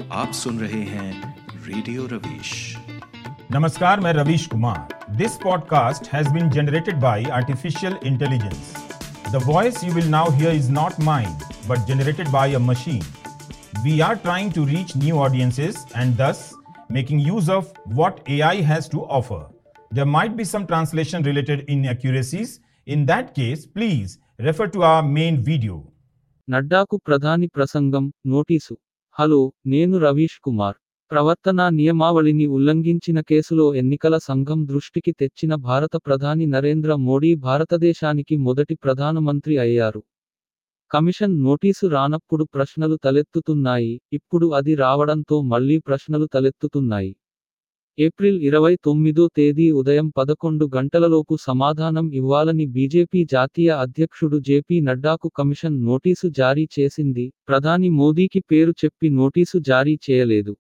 आप सुन रहे हैं रेडियो रवीश नमस्कार मैं Ravish Kumar this podcast has been generated by artificial intelligence the voice you will now hear is not mine but generated by a machine we are trying to reach new audiences and thus making use of what AI has to offer. There might be some translation related inaccuracies. In that case, please refer to our main video. నడ్డాకు ప్రధాని ప్రసంగం notice hello నేను రవీష్ కుమార్ ప్రవర్తనా నియమావళిని ఉల్లంఘించిన కేసులో ఎన్నికల సంఘం దృష్టికి తెచ్చిన భారత ప్రధాని నరేంద్ర మోడీ భారతదేశానికి మొదటి ప్రధానమంత్రి అయ్యారు కమిషన్ నోటీసు రానప్పుడు ప్రశ్నలు తలెత్తుతున్నాయి ఇప్పుడు అది రావడంతో మళ్లీ ప్రశ్నలు తలెత్తుతున్నాయి ఏప్రిల్ ఇరవై తొమ్మిదో తేదీ ఉదయం పదకొండు గంటలలోపు సమాధానం ఇవ్వాలని బీజేపీ జాతీయ అధ్యక్షుడు జేపీ నడ్డాకు కమిషన్ నోటీసు జారీ చేసింది ప్రధాని మోదీకి పేరు చెప్పి నోటీసు జారీ చేయలేదు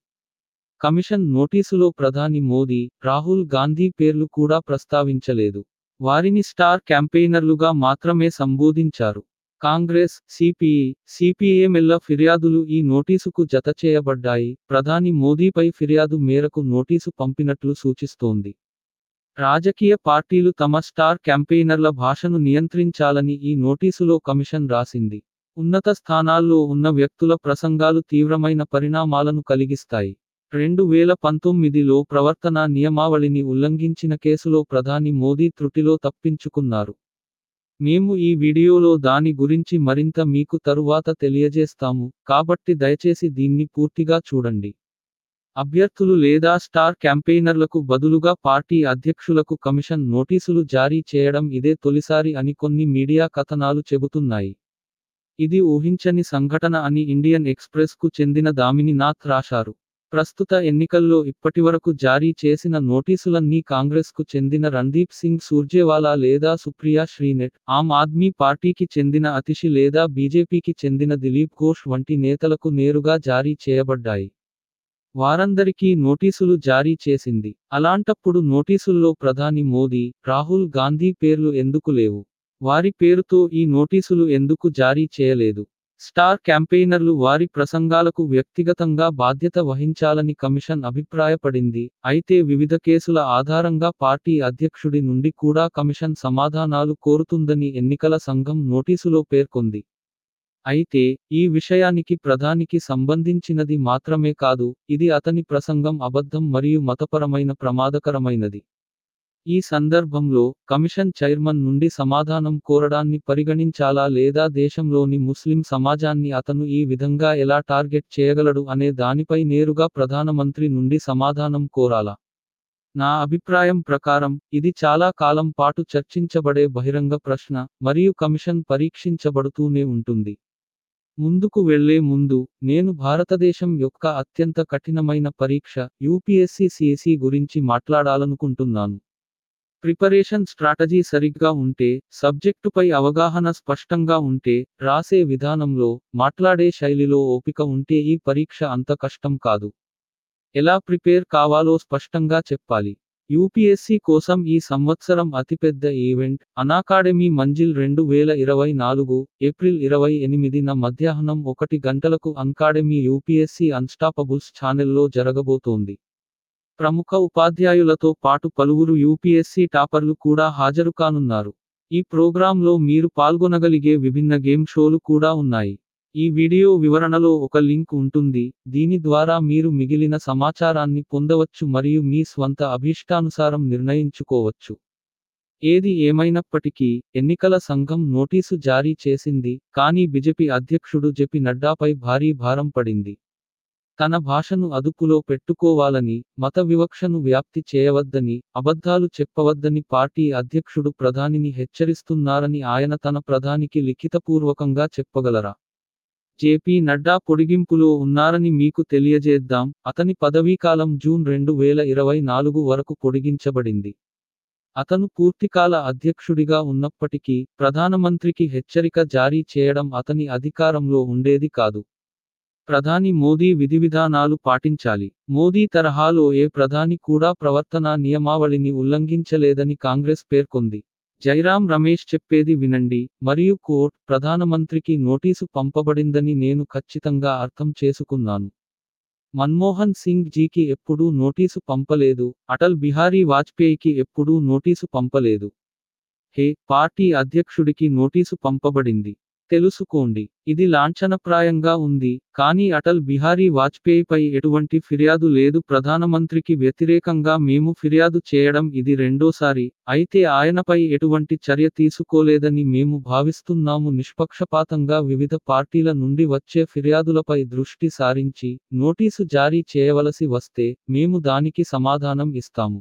కమిషన్ నోటీసులో ప్రధాని మోదీ రాహుల్ గాంధీ పేర్లు కూడా ప్రస్తావించలేదు వారిని స్టార్ క్యాంపెయినర్లుగా మాత్రమే సంబోధించారు కాంగ్రెస్ సిపిఐ సిపిఎంఎల్ల ఫిర్యాదులు ఈ నోటీసుకు జత చేయబడ్డాయి ప్రధాని మోదీపై ఫిర్యాదు మేరకు నోటీసు పంపినట్లు సూచిస్తోంది రాజకీయ పార్టీలు తమ స్టార్ క్యాంపెయినర్ల భాషను నియంత్రించాలని ఈ నోటీసులో కమిషన్ రాసింది ఉన్నత స్థానాల్లో ఉన్న వ్యక్తుల ప్రసంగాలు తీవ్రమైన పరిణామాలను కలిగిస్తాయి రెండు వేల పంతొమ్మిదిలో ప్రవర్తనా నియమావళిని ఉల్లంఘించిన కేసులో ప్రధాని మోదీ త్రుటిలో తప్పించుకున్నారు మేము ఈ వీడియోలో దాని గురించి మరింత మీకు తరువాత తెలియజేస్తాము కాబట్టి దయచేసి దీన్ని పూర్తిగా చూడండి అభ్యర్థులు లేదా స్టార్ క్యాంపెయినర్లకు బదులుగా పార్టీ అధ్యక్షులకు కమిషన్ నోటీసులు జారీ చేయడం ఇదే తొలిసారి అని కొన్ని మీడియా కథనాలు చెబుతున్నాయి ఇది ఊహించని సంఘటన అని ఇండియన్ ఎక్స్ప్రెస్ కు చెందిన దామిని నాథ్ రాశారు ప్రస్తుత ఎన్నికల్లో ఇప్పటివరకు జారీ చేసిన నోటీసులన్నీ కాంగ్రెస్ కు చెందిన రణ్దీప్ సింగ్ సూర్జేవాలా లేదా సుప్రియా శ్రీనెట్ ఆమ్ ఆద్మీ పార్టీకి చెందిన అతిషి లేదా బీజేపీకి చెందిన దిలీప్ ఘోష్ వంటి నేతలకు నేరుగా జారీ చేయబడ్డాయి వారందరికీ నోటీసులు జారీ చేసింది అలాంటప్పుడు నోటీసుల్లో ప్రధాని మోదీ రాహుల్ గాంధీ పేర్లు ఎందుకు లేవు వారి పేరుతో ఈ నోటీసులు ఎందుకు జారీ చేయలేదు స్టార్ క్యాంపెయినర్లు వారి ప్రసంగాలకు వ్యక్తిగతంగా బాధ్యత వహించాలని కమిషన్ అభిప్రాయపడింది అయితే వివిధ కేసుల ఆధారంగా పార్టీ అధ్యక్షుడి నుండి కూడా కమిషన్ సమాధానాలు కోరుతుందని ఎన్నికల సంఘం నోటీసులో పేర్కొంది అయితే ఈ విషయానికి ప్రధానికి సంబంధించినది మాత్రమే కాదు ఇది అతని ప్రసంగం అబద్ధం మరియు మతపరమైన ప్రమాదకరమైనది ఈ సందర్భంలో కమిషన్ చైర్మన్ నుండి సమాధానం కోరడాన్ని పరిగణించాలా లేదా దేశంలోని ముస్లిం సమాజాన్ని అతను ఈ విధంగా ఎలా టార్గెట్ చేయగలడు అనే దానిపై నేరుగా ప్రధానమంత్రి నుండి సమాధానం కోరాలా నా అభిప్రాయం ప్రకారం ఇది చాలా కాలం పాటు చర్చించబడే బహిరంగ ప్రశ్న మరియు కమిషన్ పరీక్షించబడుతూనే ఉంటుంది ముందుకు వెళ్లే ముందు నేను భారతదేశం యొక్క అత్యంత కఠినమైన పరీక్ష యూపీఎస్సీ సిఎసి గురించి మాట్లాడాలనుకుంటున్నాను ప్రిపరేషన్ స్ట్రాటజీ సరిగ్గా ఉంటే సబ్జెక్టుపై అవగాహన స్పష్టంగా ఉంటే రాసే విధానంలో మాట్లాడే శైలిలో ఓపిక ఉంటే ఈ పరీక్ష అంత కష్టం కాదు ఎలా ప్రిపేర్ కావాలో స్పష్టంగా చెప్పాలి యూపీఎస్సీ కోసం ఈ సంవత్సరం అతిపెద్ద ఈవెంట్ అనాకాడమీ మంజిల్ రెండు వేల ఇరవై నాలుగు ఏప్రిల్ ఇరవై ఎనిమిదిన మధ్యాహ్నం ఒకటి గంటలకు అన్కాడమీ యూపీఎస్సీ అన్స్టాపబుల్స్ ఛానల్లో జరగబోతోంది ప్రముఖ ఉపాధ్యాయులతో పాటు పలువురు యూపీఎస్సీ టాపర్లు కూడా హాజరు కానున్నారు ఈ ప్రోగ్రాంలో మీరు పాల్గొనగలిగే విభిన్న గేమ్ షోలు కూడా ఉన్నాయి ఈ వీడియో వివరణలో ఒక లింక్ ఉంటుంది దీని ద్వారా మీరు మిగిలిన సమాచారాన్ని పొందవచ్చు మరియు మీ స్వంత అభీష్టానుసారం నిర్ణయించుకోవచ్చు ఏది ఏమైనప్పటికీ ఎన్నికల సంఘం నోటీసు జారీ చేసింది కానీ బిజెపి అధ్యక్షుడు జెపి నడ్డాపై భారీ భారం పడింది తన భాషను అదుపులో పెట్టుకోవాలని మత వివక్షను వ్యాప్తి చేయవద్దని అబద్ధాలు చెప్పవద్దని పార్టీ అధ్యక్షుడు ప్రధానిని హెచ్చరిస్తున్నారని ఆయన తన ప్రధానికి లిఖితపూర్వకంగా చెప్పగలరా జేపీ నడ్డా పొడిగింపులో ఉన్నారని మీకు తెలియజేద్దాం అతని పదవీకాలం జూన్ రెండు వేల ఇరవై నాలుగు వరకు పొడిగించబడింది అతను పూర్తికాల అధ్యక్షుడిగా ఉన్నప్పటికీ ప్రధానమంత్రికి హెచ్చరిక జారీ చేయడం అతని అధికారంలో ఉండేది కాదు ప్రధాని మోదీ విధివిధానాలు పాటించాలి మోదీ తరహాలో ఏ ప్రధాని కూడా ప్రవర్తనా నియమావళిని ఉల్లంఘించలేదని కాంగ్రెస్ పేర్కొంది జైరాం రమేష్ చెప్పేది వినండి మరియు కోర్ట్ ప్రధానమంత్రికి నోటీసు పంపబడిందని నేను ఖచ్చితంగా అర్థం చేసుకున్నాను మన్మోహన్ సింగ్ జీకి ఎప్పుడూ నోటీసు పంపలేదు అటల్ బిహారీ వాజ్పేయికి ఎప్పుడూ నోటీసు పంపలేదు హే పార్టీ అధ్యక్షుడికి నోటీసు పంపబడింది తెలుసుకోండి ఇది లాంఛనప్రాయంగా ఉంది కానీ అటల్ బిహారీ వాజ్పేయిపై ఎటువంటి ఫిర్యాదు లేదు ప్రధానమంత్రికి వ్యతిరేకంగా మేము ఫిర్యాదు చేయడం ఇది రెండోసారి అయితే ఆయనపై ఎటువంటి చర్య తీసుకోలేదని మేము భావిస్తున్నాము నిష్పక్షపాతంగా వివిధ పార్టీల నుండి వచ్చే ఫిర్యాదులపై దృష్టి సారించి నోటీసు జారీ చేయవలసి వస్తే మేము దానికి సమాధానం ఇస్తాము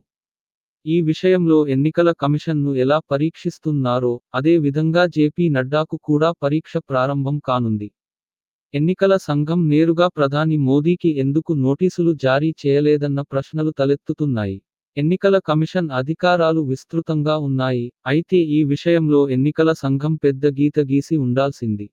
ఈ విషయంలో ఎన్నికల కమిషన్ను ఎలా పరీక్షిస్తున్నారో అదే విధంగా జేపీ నడ్డాకు కూడా పరీక్ష ప్రారంభం కానుంది ఎన్నికల సంఘం నేరుగా ప్రధాని మోదీకి ఎందుకు నోటీసులు జారీ చేయలేదన్న ప్రశ్నలు తలెత్తుతున్నాయి ఎన్నికల కమిషన్ అధికారాలు విస్తృతంగా ఉన్నాయి అయితే ఈ విషయంలో ఎన్నికల సంఘం పెద్ద గీత గీసి ఉండాల్సింది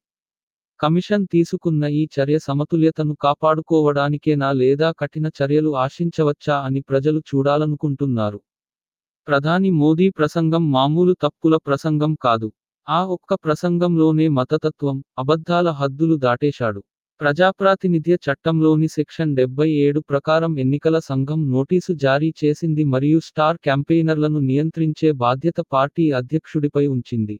కమిషన్ తీసుకున్న ఈ చర్య సమతుల్యతను కాపాడుకోవడానికేనా లేదా కఠిన చర్యలు ఆశించవచ్చా అని ప్రజలు చూడాలనుకుంటున్నారు ప్రధాని మోదీ ప్రసంగం మామూలు తప్పుల ప్రసంగం కాదు ఆ ఒక్క ప్రసంగంలోనే మతతత్వం అబద్ధాల హద్దులు దాటేశాడు ప్రజాప్రాతినిధ్య చట్టంలోని సెక్షన్ డెబ్బై ఏడు ప్రకారం ఎన్నికల సంఘం నోటీసు జారీ చేసింది మరియు స్టార్ క్యాంపెయినర్లను నియంత్రించే బాధ్యత పార్టీ అధ్యక్షుడిపై ఉంచింది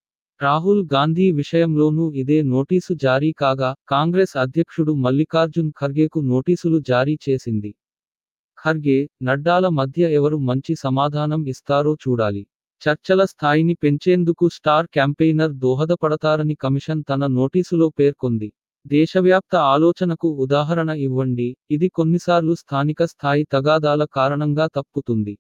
రాహుల్ గాంధీ విషయంలోనూ ఇదే నోటీసు జారీ కాగా కాంగ్రెస్ అధ్యక్షుడు మల్లికార్జున్ ఖర్గేకు నోటీసులు జారీ చేసింది ఖర్గే నడ్డాల మధ్య ఎవరు మంచి సమాధానం ఇస్తారో చూడాలి చర్చల స్థాయిని పెంచేందుకు స్టార్ క్యాంపెయినర్ దోహదపడతారని కమిషన్ తన నోటీసులో పేర్కొంది దేశవ్యాప్త ఆలోచనకు ఉదాహరణ ఇవ్వండి ఇది కొన్నిసార్లు స్థానిక స్థాయి తగాదాల కారణంగా తప్పుతుంది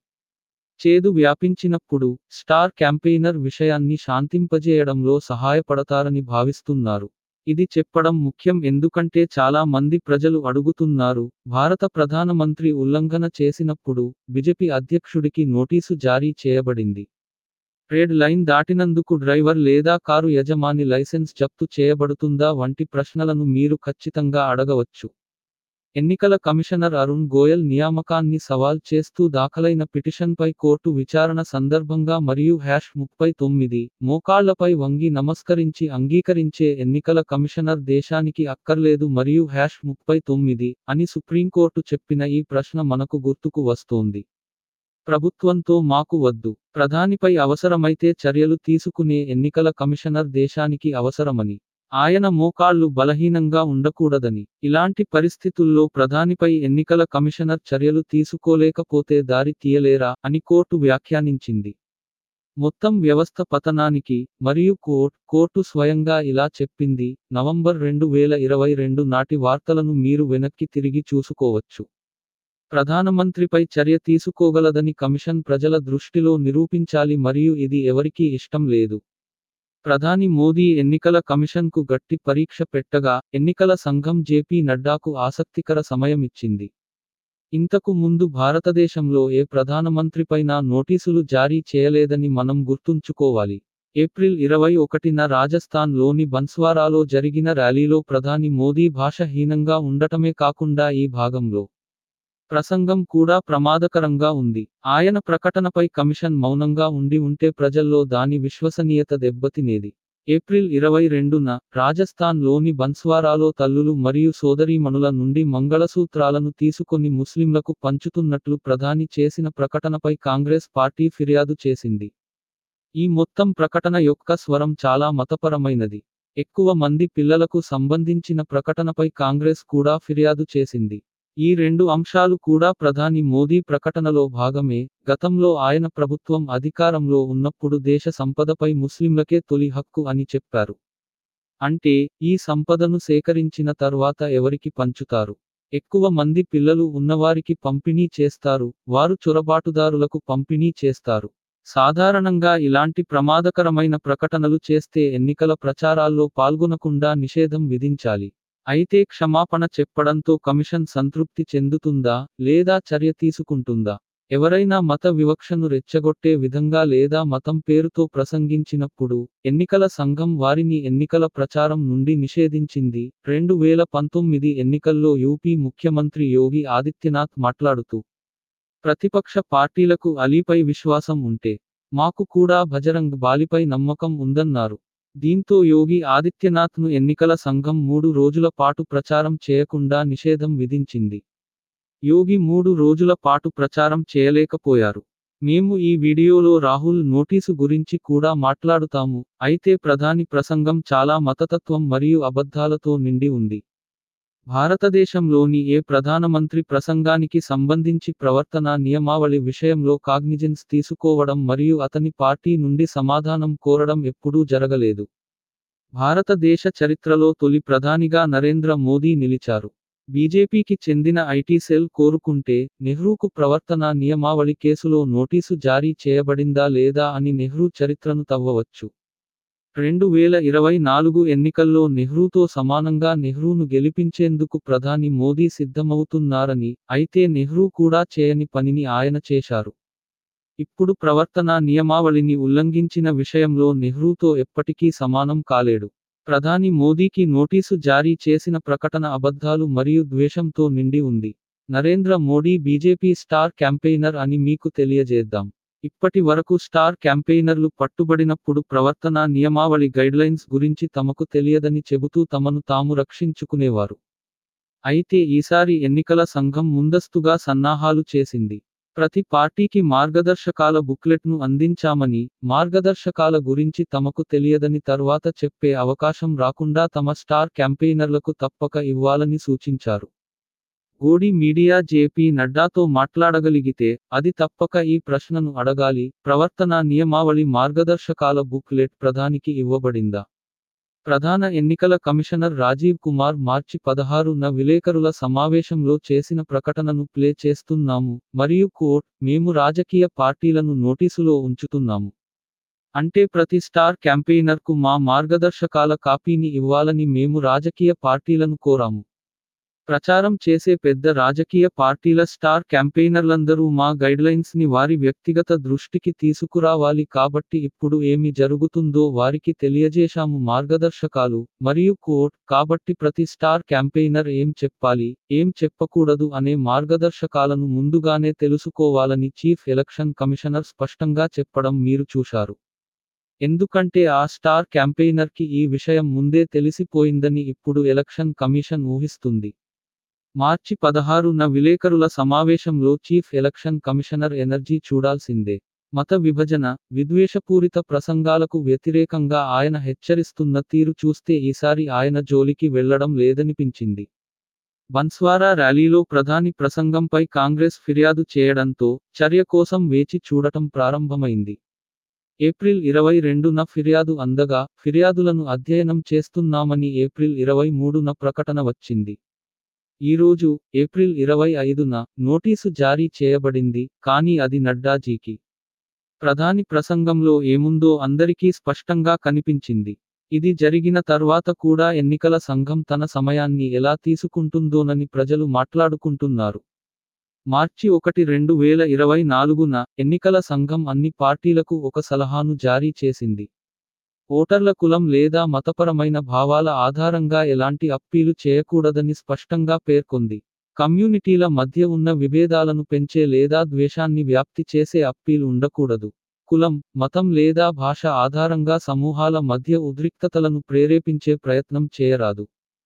చేదు వ్యాపించినప్పుడు స్టార్ క్యాంపెయినర్ విషయాన్ని శాంతింపజేయడంలో సహాయపడతారని భావిస్తున్నారు ఇది చెప్పడం ముఖ్యం ఎందుకంటే చాలా మంది ప్రజలు అడుగుతున్నారు భారత ప్రధానమంత్రి ఉల్లంఘన చేసినప్పుడు బిజెపి అధ్యక్షుడికి నోటీసు జారీ చేయబడింది రెడ్ లైన్ దాటినందుకు డ్రైవర్ లేదా కారు యజమాని లైసెన్స్ జప్తు చేయబడుతుందా వంటి ప్రశ్నలను మీరు ఖచ్చితంగా అడగవచ్చు ఎన్నికల కమిషనర్ అరుణ్ గోయల్ నియామకాన్ని సవాల్ చేస్తూ దాఖలైన పిటిషన్పై కోర్టు విచారణ సందర్భంగా మరియు హ్యాష్ ముప్పై తొమ్మిది మోకాళ్లపై వంగి నమస్కరించి అంగీకరించే ఎన్నికల కమిషనర్ దేశానికి అక్కర్లేదు మరియు హ్యాష్ ముప్పై తొమ్మిది అని సుప్రీంకోర్టు చెప్పిన ఈ ప్రశ్న మనకు గుర్తుకు వస్తోంది ప్రభుత్వంతో మాకు వద్దు ప్రధానిపై అవసరమైతే చర్యలు తీసుకునే ఎన్నికల కమిషనర్ దేశానికి అవసరమని ఆయన మోకాళ్లు బలహీనంగా ఉండకూడదని ఇలాంటి పరిస్థితుల్లో ప్రధానిపై ఎన్నికల కమిషనర్ చర్యలు తీసుకోలేకపోతే దారి తీయలేరా అని కోర్టు వ్యాఖ్యానించింది మొత్తం వ్యవస్థ పతనానికి మరియు కోర్ట్ కోర్టు స్వయంగా ఇలా చెప్పింది నవంబర్ రెండు వేల ఇరవై రెండు నాటి వార్తలను మీరు వెనక్కి తిరిగి చూసుకోవచ్చు ప్రధానమంత్రిపై చర్య తీసుకోగలదని కమిషన్ ప్రజల దృష్టిలో నిరూపించాలి మరియు ఇది ఎవరికీ ఇష్టం లేదు ప్రధాని మోదీ ఎన్నికల కమిషన్కు గట్టి పరీక్ష పెట్టగా ఎన్నికల సంఘం జేపీ నడ్డాకు ఆసక్తికర సమయం ఇచ్చింది ఇంతకు ముందు భారతదేశంలో ఏ ప్రధానమంత్రిపైనా నోటీసులు జారీ చేయలేదని మనం గుర్తుంచుకోవాలి ఏప్రిల్ ఇరవై ఒకటిన రాజస్థాన్ లోని బన్స్వారాలో జరిగిన ర్యాలీలో ప్రధాని మోదీ భాషహీనంగా ఉండటమే కాకుండా ఈ భాగంలో ప్రసంగం కూడా ప్రమాదకరంగా ఉంది ఆయన ప్రకటనపై కమిషన్ మౌనంగా ఉండి ఉంటే ప్రజల్లో దాని విశ్వసనీయత దెబ్బతినేది ఏప్రిల్ ఇరవై రెండున రాజస్థాన్ లోని బన్స్వారాలో తల్లులు మరియు సోదరీమణుల నుండి మంగళసూత్రాలను తీసుకొని ముస్లింలకు పంచుతున్నట్లు ప్రధాని చేసిన ప్రకటనపై కాంగ్రెస్ పార్టీ ఫిర్యాదు చేసింది ఈ మొత్తం ప్రకటన యొక్క స్వరం చాలా మతపరమైనది ఎక్కువ మంది పిల్లలకు సంబంధించిన ప్రకటనపై కాంగ్రెస్ కూడా ఫిర్యాదు చేసింది ఈ రెండు అంశాలు కూడా ప్రధాని మోదీ ప్రకటనలో భాగమే గతంలో ఆయన ప్రభుత్వం అధికారంలో ఉన్నప్పుడు దేశ సంపదపై ముస్లింలకే తొలి హక్కు అని చెప్పారు అంటే ఈ సంపదను సేకరించిన తర్వాత ఎవరికి పంచుతారు ఎక్కువ మంది పిల్లలు ఉన్నవారికి పంపిణీ చేస్తారు వారు చొరబాటుదారులకు పంపిణీ చేస్తారు సాధారణంగా ఇలాంటి ప్రమాదకరమైన ప్రకటనలు చేస్తే ఎన్నికల ప్రచారాల్లో పాల్గొనకుండా నిషేధం విధించాలి అయితే క్షమాపణ చెప్పడంతో కమిషన్ సంతృప్తి చెందుతుందా లేదా చర్య తీసుకుంటుందా ఎవరైనా మత వివక్షను రెచ్చగొట్టే విధంగా లేదా మతం పేరుతో ప్రసంగించినప్పుడు ఎన్నికల సంఘం వారిని ఎన్నికల ప్రచారం నుండి నిషేధించింది రెండు వేల పంతొమ్మిది ఎన్నికల్లో యూపీ ముఖ్యమంత్రి యోగి ఆదిత్యనాథ్ మాట్లాడుతూ ప్రతిపక్ష పార్టీలకు అలీపై విశ్వాసం ఉంటే మాకు కూడా భజరంగ్ బాలిపై నమ్మకం ఉందన్నారు దీంతో యోగి ఆదిత్యనాథ్ను ఎన్నికల సంఘం మూడు రోజుల పాటు ప్రచారం చేయకుండా నిషేధం విధించింది యోగి మూడు రోజుల పాటు ప్రచారం చేయలేకపోయారు మేము ఈ వీడియోలో రాహుల్ నోటీసు గురించి కూడా మాట్లాడుతాము అయితే ప్రధాని ప్రసంగం చాలా మతతత్వం మరియు అబద్ధాలతో నిండి ఉంది భారతదేశంలోని ఏ ప్రధానమంత్రి ప్రసంగానికి సంబంధించి ప్రవర్తన నియమావళి విషయంలో కాగ్నిజెన్స్ తీసుకోవడం మరియు అతని పార్టీ నుండి సమాధానం కోరడం ఎప్పుడూ జరగలేదు భారతదేశ చరిత్రలో తొలి ప్రధానిగా నరేంద్ర మోదీ నిలిచారు బీజేపీకి చెందిన ఐటీ సెల్ కోరుకుంటే నెహ్రూకు ప్రవర్తన నియమావళి కేసులో నోటీసు జారీ చేయబడిందా లేదా అని నెహ్రూ చరిత్రను తవ్వవచ్చు రెండు వేల ఇరవై నాలుగు ఎన్నికల్లో నెహ్రూతో సమానంగా నెహ్రూను గెలిపించేందుకు ప్రధాని మోదీ సిద్ధమవుతున్నారని అయితే నెహ్రూ కూడా చేయని పనిని ఆయన చేశారు ఇప్పుడు ప్రవర్తన నియమావళిని ఉల్లంఘించిన విషయంలో నెహ్రూతో ఎప్పటికీ సమానం కాలేడు ప్రధాని మోదీకి నోటీసు జారీ చేసిన ప్రకటన అబద్ధాలు మరియు ద్వేషంతో నిండి ఉంది Narendra Modi BJP star campaigner అని మీకు తెలియజేద్దాం ఇప్పటి వరకు స్టార్ క్యాంపెయినర్లు పట్టుబడినప్పుడు ప్రవర్తన నియమావళి గైడ్లైన్స్ గురించి తమకు తెలియదని చెబుతూ తమను తాము రక్షించుకునేవారు అయితే ఈసారి ఎన్నికల సంఘం ముందస్తుగా సన్నాహాలు చేసింది ప్రతి పార్టీకి మార్గదర్శకాల బుక్లెట్ను అందించామని మార్గదర్శకాల గురించి తమకు తెలియదని తర్వాత చెప్పే అవకాశం రాకుండా తమ స్టార్ క్యాంపెయినర్లకు తప్పక ఇవ్వాలని సూచించారు గోడి మీడియా జేపీ నడ్డాతో మాట్లాడగలిగితే అది తప్పక ఈ ప్రశ్నను అడగాలి ప్రవర్తన నియమావళి మార్గదర్శకాల బుక్లెట్ ప్రధానికి ఇవ్వబడిందా ప్రధాన ఎన్నికల కమిషనర్ రాజీవ్ కుమార్ మార్చి పదహారున విలేకరుల సమావేశంలో చేసిన ప్రకటనను ప్లే చేస్తున్నాము మరియు కోర్ట్ మేము రాజకీయ పార్టీలను నోటీసులో ఉంచుతున్నాము అంటే ప్రతి స్టార్ క్యాంపెయినర్కు మా మార్గదర్శకాల కాపీని ఇవ్వాలని మేము రాజకీయ పార్టీలను కోరాము ప్రచారం చేసే పెద్ద రాజకీయ పార్టీల స్టార్ క్యాంపెయినర్లందరూ మా గైడ్లైన్స్ ని వారి వ్యక్తిగత దృష్టికి తీసుకురావాలి కాబట్టి ఇప్పుడు ఏమి జరుగుతుందో వారికి తెలియజేశాము మార్గదర్శకాలు మరియు కోర్ట్ కాబట్టి ప్రతి స్టార్ క్యాంపెయినర్ ఏం చెప్పాలి ఏం చెప్పకూడదు అనే మార్గదర్శకాలను ముందుగానే తెలుసుకోవాలని చీఫ్ ఎలక్షన్ కమిషనర్ స్పష్టంగా చెప్పడం మీరు చూశారు ఎందుకంటే ఆ స్టార్ క్యాంపెయినర్కి ఈ విషయం ముందే తెలిసిపోయిందని ఇప్పుడు ఎలక్షన్ కమిషన్ ఊహిస్తుంది మార్చి పదహారున విలేకరుల సమావేశంలో చీఫ్ ఎలక్షన్ కమిషనర్ ఎనర్జీ చూడాల్సిందే మత విభజన విద్వేషపూరిత ప్రసంగాలకు వ్యతిరేకంగా ఆయన హెచ్చరిస్తున్న తీరు చూస్తే ఈసారి ఆయన జోలికి వెళ్లడం లేదనిపించింది బన్స్వారా ర్యాలీలో ప్రధాని ప్రసంగంపై కాంగ్రెస్ ఫిర్యాదు చేయడంతో చర్య కోసం వేచి చూడటం ప్రారంభమైంది ఏప్రిల్ ఇరవై రెండున ఫిర్యాదు అందగా ఫిర్యాదులను అధ్యయనం చేస్తున్నామని ఏప్రిల్ ఇరవై మూడున ప్రకటన వచ్చింది ఈరోజు ఏప్రిల్ ఇరవై ఐదున నోటీసు జారీ చేయబడింది కానీ అది నడ్డాజీకి ప్రధాని ప్రసంగంలో ఏముందో అందరికీ స్పష్టంగా కనిపించింది ఇది జరిగిన తర్వాత కూడా ఎన్నికల సంఘం తన సమయాన్ని ఎలా తీసుకుంటుందోనని ప్రజలు మాట్లాడుకుంటున్నారు మార్చి ఒకటి రెండు వేల ఇరవై నాలుగున ఎన్నికల సంఘం అన్ని పార్టీలకు ఒక సలహాను జారీ చేసింది ఓటర్ల కులం లేదా మతపరమైన భావాల ఆధారంగా ఎలాంటి అప్పీలు చేయకూడదని స్పష్టంగా పేర్కొంది కమ్యూనిటీల మధ్య ఉన్న విభేదాలను పెంచే లేదా ద్వేషాన్ని వ్యాప్తి చేసే అప్పీలు ఉండకూడదు కులం మతం లేదా భాష ఆధారంగా సమూహాల మధ్య ఉద్రిక్తతలను ప్రేరేపించే ప్రయత్నం చేయరాదు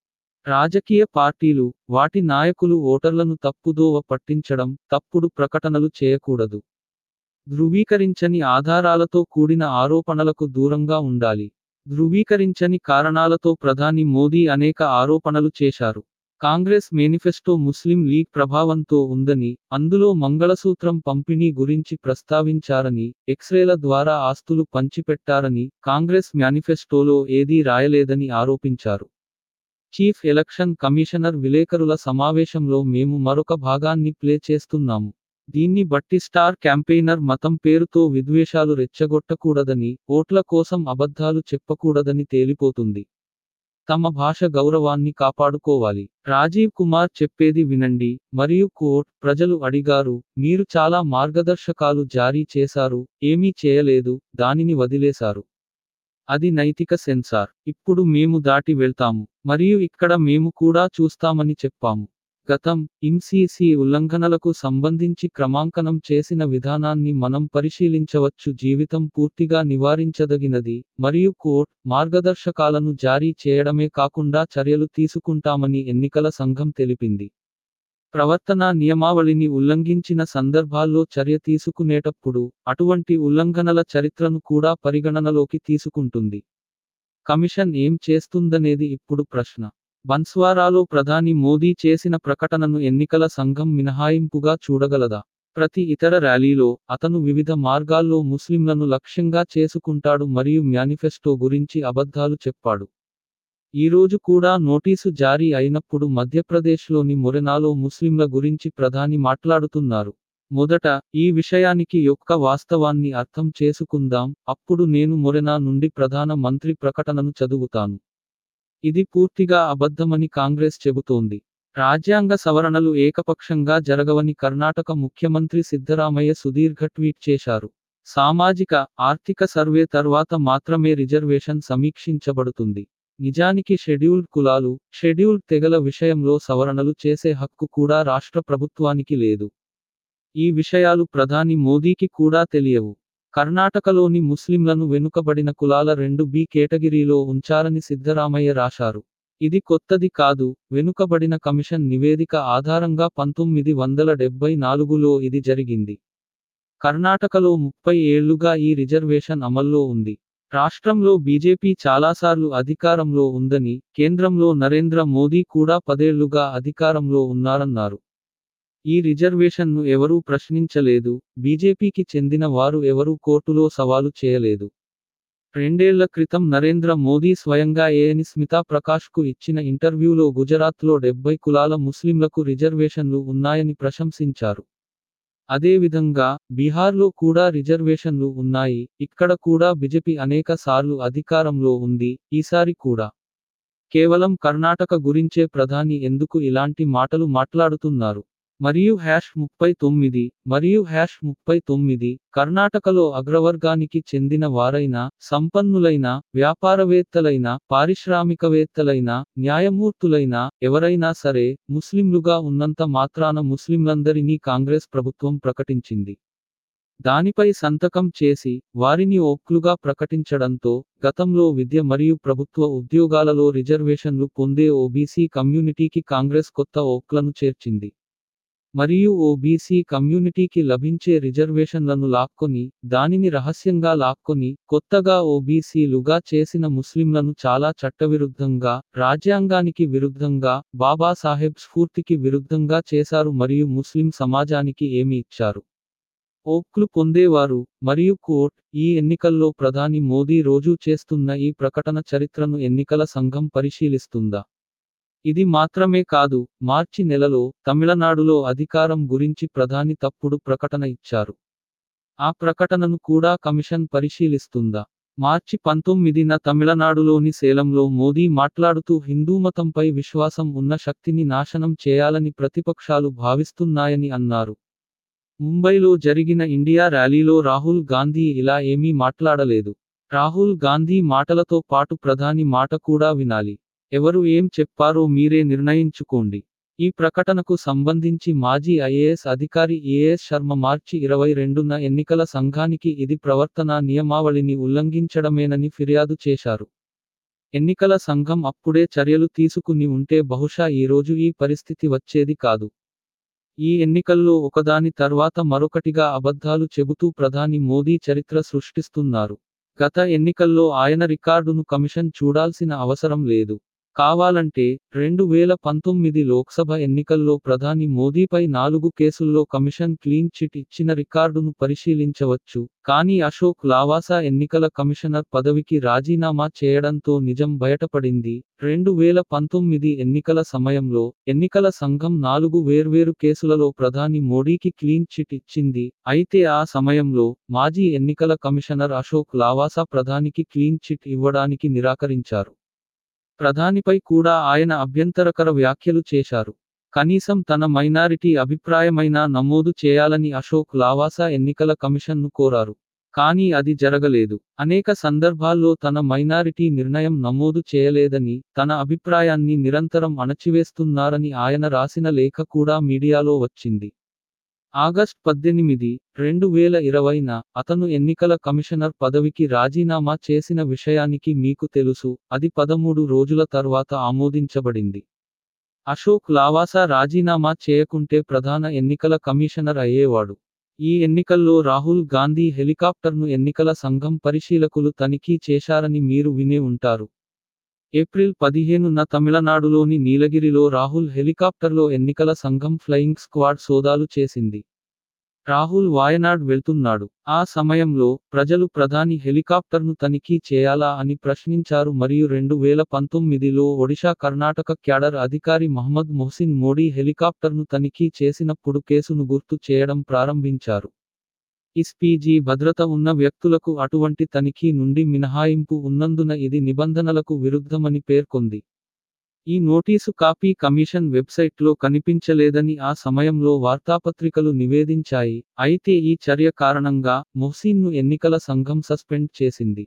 రాజకీయ పార్టీలు వాటి నాయకులు ఓటర్లను తప్పుదోవ పట్టించడం తప్పుడు ప్రకటనలు చేయకూడదు ధృవీకరించని ఆధారాలతో కూడిన ఆరోపణలకు దూరంగా ఉండాలి ధృవీకరించని కారణాలతో ప్రధాని మోదీ అనేక ఆరోపణలు చేశారు కాంగ్రెస్ మేనిఫెస్టో ముస్లిం లీగ్ ప్రభావంతో ఉందని అందులో మంగళసూత్రం పంపిణీ గురించి ప్రస్తావించారని ఎక్స్రేల ద్వారా ఆస్తులు పంచిపెట్టారని కాంగ్రెస్ మేనిఫెస్టోలో ఏదీ రాయలేదని ఆరోపించారు చీఫ్ ఎలక్షన్ కమిషనర్ విలేకరుల సమావేశంలో మేము మరొక భాగాన్ని ప్లే చేస్తున్నాము దీన్ని బట్టి స్టార్ క్యాంపెయినర్ మతం పేరుతో విద్వేషాలు రెచ్చగొట్టకూడదని ఓట్ల కోసం అబద్ధాలు చెప్పకూడదని తేలిపోతుంది తమ భాష గౌరవాన్ని కాపాడుకోవాలి రాజీవ్ కుమార్ చెప్పేది వినండి మరియు కోర్ట్ ప్రజలు అడిగారు మీరు చాలా మార్గదర్శకాలు జారీ చేశారు ఏమీ చేయలేదు దానిని వదిలేశారు అది నైతిక సెన్సార్ ఇప్పుడు మేము దాటి వెళ్తాము మరియు ఇక్కడ మేము కూడా చూస్తామని చెప్పాము గతం ఎంసీసీ ఉల్లంఘనలకు సంబంధించి క్రమాంకనం చేసిన విధానాన్ని మనం పరిశీలించవచ్చు జీవితం పూర్తిగా నివారించదగినది మరియు కోర్ట్ మార్గదర్శకాలను జారీ చేయడమే కాకుండా చర్యలు తీసుకుంటామని ఎన్నికల సంఘం తెలిపింది ప్రవర్తనా నియమావళిని ఉల్లంఘించిన సందర్భాల్లో చర్య తీసుకునేటప్పుడు అటువంటి ఉల్లంఘనల చరిత్రను కూడా పరిగణనలోకి తీసుకుంటుంది కమిషన్ ఏం చేస్తుందనేది ఇప్పుడు ప్రశ్న బన్స్వారాలో ప్రధాని మోదీ చేసిన ప్రకటనను ఎన్నికల సంఘం మినహాయింపుగా చూడగలదా ప్రతి ఇతర ర్యాలీలో అతను వివిధ మార్గాల్లో ముస్లింలను లక్ష్యంగా చేసుకుంటాడు మరియు మేనిఫెస్టో గురించి అబద్ధాలు చెప్పాడు ఈ రోజు కూడా నోటీసు జారీ అయినప్పుడు మధ్యప్రదేశ్లోని మొరెనాలో ముస్లింల గురించి ప్రధాని మాట్లాడుతున్నారు మొదట ఈ విషయానికి యొక్క వాస్తవాన్ని అర్థం చేసుకుందాం అప్పుడు నేను మొరెనా నుండి ప్రధాన మంత్రి ప్రకటనను చదువుతాను ఇది పూర్తిగా అబద్ధమని కాంగ్రెస్ చెబుతోంది రాజ్యాంగ సవరణలు ఏకపక్షంగా జరగవని కర్ణాటక ముఖ్యమంత్రి సిద్ధరామయ్య సుదీర్ఘ ట్వీట్ చేశారు సామాజిక ఆర్థిక సర్వే తర్వాత మాత్రమే రిజర్వేషన్ సమీక్షించబడుతుంది నిజానికి షెడ్యూల్డ్ కులాలు షెడ్యూల్డ్ తెగల విషయంలో సవరణలు చేసే హక్కు కూడా రాష్ట్ర ప్రభుత్వానికి లేదు ఈ విషయాలు ప్రధాని మోదీకి కూడా తెలియవు కర్ణాటకలోని ముస్లింలను వెనుకబడిన కులాల రెండు బి కేటగిరీలో ఉంచారని సిద్ధరామయ్య రాశారు ఇది కొత్తది కాదు వెనుకబడిన కమిషన్ నివేదిక ఆధారంగా పంతొమ్మిది వందల డెబ్బై నాలుగులో ఇది జరిగింది కర్ణాటకలో ముప్పై ఏళ్లుగా ఈ రిజర్వేషన్ అమల్లో ఉంది రాష్ట్రంలో బీజేపీ చాలాసార్లు అధికారంలో ఉందని కేంద్రంలో నరేంద్ర మోదీ కూడా పదేళ్లుగా అధికారంలో ఉన్నారన్నారు ఈ రిజర్వేషన్ను ఎవరూ ప్రశ్నించలేదు బీజేపీకి చెందిన వారు ఎవరూ కోర్టులో సవాలు చేయలేదు రెండేళ్ల క్రితం నరేంద్ర మోదీ స్వయంగా ఏఎని స్మితా ప్రకాష్కు ఇచ్చిన ఇంటర్వ్యూలో గుజరాత్లో డెబ్బై కులాల ముస్లింలకు రిజర్వేషన్లు ఉన్నాయని ప్రశంసించారు అదేవిధంగా బీహార్లో కూడా రిజర్వేషన్లు ఉన్నాయి ఇక్కడ కూడా బీజేపీ అనేక సార్లు అధికారంలో ఉంది ఈసారి కూడా కేవలం కర్ణాటక గురించే ప్రధాని ఎందుకు ఇలాంటి మాటలు మాట్లాడుతున్నారు మరియు హ్యాష్ ముప్పై తొమ్మిది మరియు హ్యాష్ ముప్పై తొమ్మిది కర్ణాటకలో అగ్రవర్గానికి చెందిన వారైన సంపన్నులైన వ్యాపారవేత్తలైన పారిశ్రామికవేత్తలైన న్యాయమూర్తులైన ఎవరైనా సరే ముస్లింలుగా ఉన్నంత మాత్రాన ముస్లింలందరినీ కాంగ్రెస్ ప్రభుత్వం ప్రకటించింది దానిపై సంతకం చేసి వారిని ఓక్లుగా ప్రకటించడంతో గతంలో విద్య మరియు ప్రభుత్వ ఉద్యోగాలలో రిజర్వేషన్లు పొందే ఓబీసీ కమ్యూనిటీకి కాంగ్రెస్ కొత్త ఓక్లను చేర్చింది మరియు ఓబీసీ కమ్యూనిటీకి లభించే రిజర్వేషన్లను లాక్కొని దానిని రహస్యంగా లాక్కొని కొత్తగా ఓబీసీలుగా చేసిన ముస్లింలను చాలా చట్టవిరుద్ధంగా రాజ్యాంగానికి విరుద్ధంగా బాబాసాహెబ్ స్ఫూర్తికి విరుద్ధంగా చేశారు మరియు ముస్లిం సమాజానికి ఏమి ఇచ్చారు ఓక్లు పొందేవారు మరియు కోర్ట్ ఈ ఎన్నికల్లో ప్రధాని మోదీ రోజూ చేస్తున్న ఈ ప్రకటన చరిత్రను ఎన్నికల సంఘం పరిశీలిస్తుందా ఇది మాత్రమే కాదు మార్చి నెలలో తమిళనాడులో అధికారం గురించి ప్రధాని తప్పుడు ప్రకటన ఇచ్చారు ఆ ప్రకటనను కూడా కమిషన్ పరిశీలిస్తుందా మార్చి పంతొమ్మిదిన తమిళనాడులోని సేలంలో మోదీ మాట్లాడుతూ హిందూమతంపై విశ్వాసం ఉన్న శక్తిని నాశనం చేయాలని ప్రతిపక్షాలు భావిస్తున్నాయని అన్నారు ముంబైలో జరిగిన ఇండియా ర్యాలీలో రాహుల్ గాంధీ ఇలా ఏమీ మాట్లాడలేదు రాహుల్ గాంధీ మాటలతో పాటు ప్రధాని మాట కూడా వినాలి ఎవరు ఏం చెప్పారో మీరే నిర్ణయించుకోండి ఈ ప్రకటనకు సంబంధించి మాజీ ఐఏఎస్ అధికారి ఏఎస్ శర్మ మార్చి ఇరవై రెండున ఎన్నికల సంఘానికి ఇది ప్రవర్తనా నియమావళిని ఉల్లంఘించడమేనని ఫిర్యాదు చేశారు ఎన్నికల సంఘం అప్పుడే చర్యలు తీసుకుని ఉంటే బహుశా ఈ రోజు ఈ పరిస్థితి వచ్చేది కాదు ఈ ఎన్నికల్లో ఒకదాని తర్వాత మరొకటిగా అబద్ధాలు చెబుతూ ప్రధాని మోదీ చరిత్ర సృష్టిస్తున్నారు గత ఎన్నికల్లో ఆయన రికార్డును కమిషన్ చూడాల్సిన అవసరం లేదు కావాలంటే రెండు వేల పంతొమ్మిది లోక్సభ ఎన్నికల్లో ప్రధాని మోదీపై నాలుగు కేసుల్లో కమిషన్ క్లీన్ చిట్ ఇచ్చిన రికార్డును పరిశీలించవచ్చు కానీ అశోక్ లావాసా ఎన్నికల కమిషనర్ పదవికి రాజీనామా చేయడంతో నిజం బయటపడింది రెండు వేల పంతొమ్మిది ఎన్నికల సమయంలో ఎన్నికల సంఘం నాలుగు వేర్వేరు కేసులలో ప్రధాని మోడీకి క్లీన్ చిట్ ఇచ్చింది అయితే ఆ సమయంలో మాజీ ఎన్నికల కమిషనర్ అశోక్ లావాసా ప్రధానికి క్లీన్ చిట్ ఇవ్వడానికి నిరాకరించారు ప్రధానిపై కూడా ఆయన అభ్యంతరకర వ్యాఖ్యలు చేశారు కనీసం తన మైనారిటీ అభిప్రాయమైనా నమోదు చేయాలని అశోక్ లావాసా ఎన్నికల కమిషన్ను కోరారు కానీ అది జరగలేదు అనేక సందర్భాల్లో తన మైనారిటీ నిర్ణయం నమోదు చేయలేదని తన అభిప్రాయాన్ని నిరంతరం అణచివేస్తున్నారని ఆయన రాసిన లేఖ కూడా మీడియాలో వచ్చింది ఆగస్ట్ పద్దెనిమిది రెండు వేల ఇరవైన అతను ఎన్నికల కమిషనర్ పదవికి రాజీనామా చేసిన విషయానికి మీకు తెలుసు అది పదమూడు రోజుల తర్వాత ఆమోదించబడింది అశోక్ లావాసా రాజీనామా చేయకుంటే ప్రధాన ఎన్నికల కమిషనర్ అయ్యేవాడు ఈ ఎన్నికల్లో రాహుల్ గాంధీ హెలికాప్టర్ను ఎన్నికల సంఘం పరిశీలకులు తనిఖీ చేశారని మీరు వినే ఉంటారు ఏప్రిల్ పదిహేనున తమిళనాడులోని నీలగిరిలో రాహుల్ హెలికాప్టర్లో ఎన్నికల సంఘం ఫ్లయింగ్ స్క్వాడ్ సోదాలు చేసింది రాహుల్ వాయనాడ్ వెళ్తున్నాడు ఆ సమయంలో ప్రజలు ప్రధాని హెలికాప్టర్ను తనిఖీ చేయాలా అని ప్రశ్నించారు మరియు రెండు వేల పంతొమ్మిదిలో ఒడిశా కర్ణాటక క్యాడర్ అధికారి మహమ్మద్ మొహసిన్ మోడీ హెలికాప్టర్ను తనిఖీ చేసినప్పుడు కేసును గుర్తు చేయడం ప్రారంభించారు ఇస్పీజీ భద్రత ఉన్న వ్యక్తులకు అటువంటి తనిఖీ నుండి మినహాయింపు ఉన్నందున ఇది నిబంధనలకు విరుద్ధమని పేర్కొంది ఈ నోటీసు కాపీ కమిషన్ వెబ్సైట్లో కనిపించలేదని ఆ సమయంలో వార్తాపత్రికలు నివేదించాయి అయితే ఈ చర్య కారణంగా మొహ్సిన్ను ఎన్నికల సంఘం సస్పెండ్ చేసింది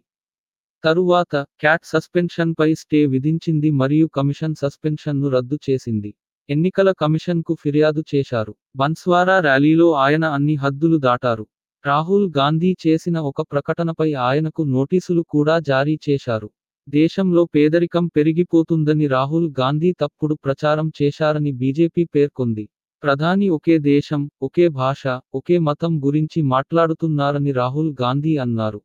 తరువాత క్యాట్ సస్పెన్షన్పై స్టే విధించింది మరియు కమిషన్ సస్పెన్షన్ను రద్దు చేసింది ఎన్నికల కమిషన్కు ఫిర్యాదు చేశారు బన్స్వారా ర్యాలీలో ఆయన అన్ని హద్దులు దాటారు రాహుల్ గాంధీ చేసిన ఒక ప్రకటనపై ఆయనకు నోటీసులు కూడా జారీ చేశారు దేశంలో పేదరికం పెరిగిపోతుందని రాహుల్ గాంధీ తప్పుడు ప్రచారం చేశారని బీజేపీ పేర్కొంది ప్రధాని ఒకే దేశం ఒకే భాష ఒకే మతం గురించి మాట్లాడుతున్నారని రాహుల్ గాంధీ అన్నారు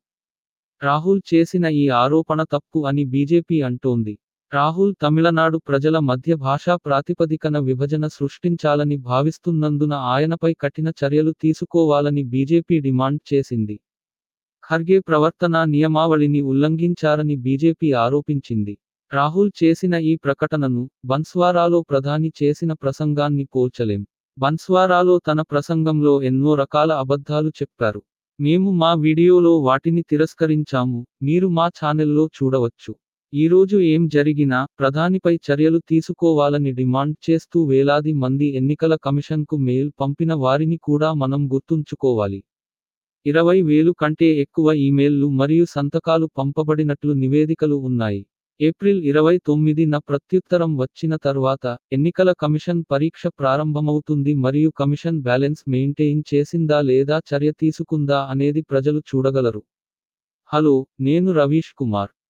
రాహుల్ చేసిన ఈ ఆరోపణ తప్పు అని బీజేపీ అంటోంది రాహుల్ తమిళనాడు ప్రజల మధ్య భాషా ప్రాతిపదికన విభజన సృష్టించాలని భావిస్తున్నందున ఆయనపై కఠిన చర్యలు తీసుకోవాలని బీజేపీ డిమాండ్ చేసింది ఖర్గే ప్రవర్తన నియమావళిని ఉల్లంఘించారని బీజేపీ ఆరోపించింది రాహుల్ చేసిన ఈ ప్రకటనను బన్స్వారాలో ప్రధాని చేసిన ప్రసంగాన్ని పోల్చలేం బన్స్వారాలో తన ప్రసంగంలో ఎన్నో రకాల అబద్ధాలు చెప్పారు మేము మా వీడియోలో వాటిని తిరస్కరించాము మీరు మా ఛానల్లో చూడవచ్చు ఈరోజు ఏం జరిగినా ప్రధానిపై చర్యలు తీసుకోవాలని డిమాండ్ చేస్తూ వేలాది మంది ఎన్నికల కమిషన్కు మెయిల్ పంపిన వారిని కూడా మనం గుర్తుంచుకోవాలి ఇరవై వేలు కంటే ఎక్కువ ఈమెయిల్లు మరియు సంతకాలు పంపబడినట్లు నివేదికలు ఉన్నాయి ఏప్రిల్ ఇరవై తొమ్మిదిన ప్రత్యుత్తరం వచ్చిన తర్వాత ఎన్నికల కమిషన్ పరీక్ష ప్రారంభమవుతుంది మరియు కమిషన్ బ్యాలెన్స్ మెయింటైన్ చేసిందా లేదా చర్య తీసుకుందా అనేది ప్రజలు చూడగలరు హలో నేను రవీష్ కుమార్